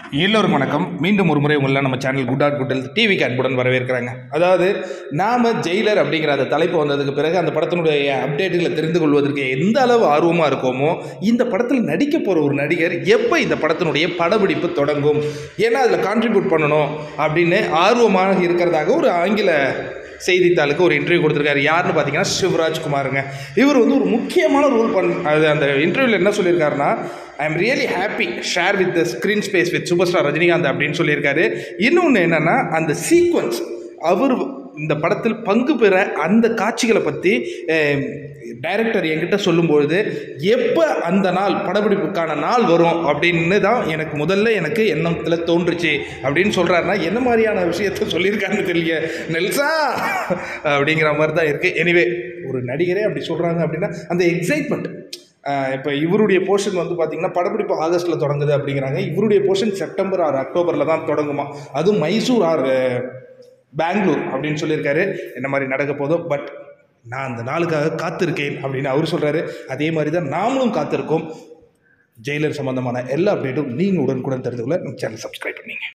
எல்லோருக்கும் வணக்கம் மீண்டும் ஒரு முறை உங்களை நம்ம channel good ad good health டிவிக்கு அன்புடன் வரவேற்கிறாங்க அதாவது நாம ஜெயிலர் அப்படிங்கிற அந்த தலைப்பு வந்ததுக்கு பிறகு அந்த படத்தினுடைய அப்டேட்டுகளை தெரிந்து கொள்வதற்கு எந்த அளவு ஆர்வமாக இருக்கோமோ இந்த படத்தில் நடிக்க போகிற ஒரு நடிகர் எப்போ இந்த படத்தினுடைய படப்பிடிப்பு தொடங்கும் ஏன்னா அதில் கான்ட்ரிபியூட் பண்ணணும் அப்படின்னு ஆர்வமாக இருக்கிறதாக ஒரு ஆங்கில செய்தித்தாளுக்கு ஒரு இன்டர்வியூ கொடுத்துருக்காரு யாருன்னு பார்த்தீங்கன்னா சிவராஜ் குமாருங்க இவர் வந்து ஒரு முக்கியமான ரோல் பண் அது அந்த இன்டர்வியூவில் என்ன சொல்லியிருக்காருன்னா I am really happy share with the screen space with super star Rajinikanth அப்படின்னு சொல்லியிருக்காரு இன்னொன்று என்னென்னா அந்த சீக்வன்ஸ் அவர் இந்த படத்தில் பங்கு பெற அந்த காட்சிகளை பற்றி டைரக்டர் என்கிட்ட சொல்லும்பொழுது எப்போ அந்த நாள் படப்பிடிப்புக்கான நாள் வரும் அப்படின்னு தான் எனக்கு முதல்ல எனக்கு எண்ணத்தில் தோன்றுச்சு அப்படின்னு சொல்கிறாருன்னா என்ன மாதிரியான விஷயத்த சொல்லியிருக்காருன்னு தெரியல நெல்சா அப்படிங்கிற மாதிரி தான் இருக்குது எனிவே ஒரு நடிகரே அப்படி சொல்கிறாங்க அப்படின்னா அந்த எக்ஸைட்மெண்ட் இப்போ இவருடைய போர்ஷன் வந்து பார்த்தீங்கன்னா படப்பிடிப்பு ஆகஸ்ட்டில் தொடங்குது அப்படிங்கிறாங்க இவருடைய போர்ஷன் செப்டம்பர் ஆர் அக்டோபரில் தான் தொடங்குமா அதுவும் மைசூர் ஆர் பெங்களூர் அப்படின்னு சொல்லியிருக்காரு என்ன மாதிரி நடக்க போதோ பட் நான் அந்த நாளுக்காக காத்திருக்கேன் அப்படின்னு அவர் சொல்கிறாரு அதே மாதிரி தான் நாமளும் காத்திருக்கோம் ஜெயிலர் சம்மந்தமான எல்லா அப்டேட்டும் நீங்கள் உடனுக்குடன் தெரிந்து கொள்ள நம்ம சேனல் சப்ஸ்கிரைப் பண்ணீங்க